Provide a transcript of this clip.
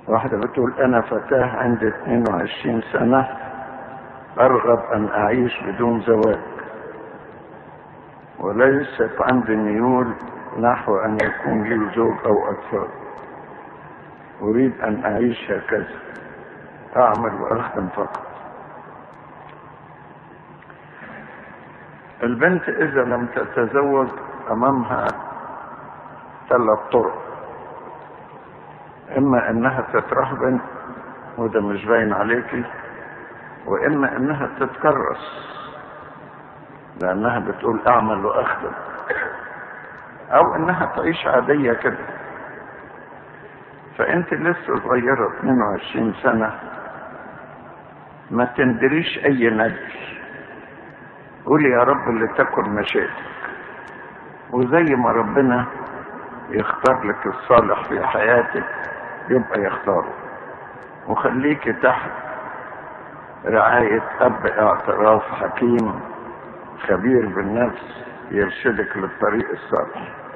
واحدة بتقول أنا فتاة عندي 22 سنة أرغب أن أعيش بدون زواج وليست عندي ميول نحو أن يكون لي زوج أو أطفال أريد أن أعيش هكذا أعمل وأخدم فقط البنت إذا لم تتزوج أمامها ثلاث طرق إما إنها تترهبن وده مش باين عليكي وإما إنها تتكرس لأنها بتقول أعمل وأخدم أو إنها تعيش عادية كده فأنت لسه صغيرة 22 سنة ما تندريش أي ندر قولي يا رب اللي تكن مشيئتك وزي ما ربنا يختار لك الصالح في حياتك يبقى يختاره وخليكي تحت رعاية أب اعتراف حكيم خبير بالنفس يرشدك للطريق الصالح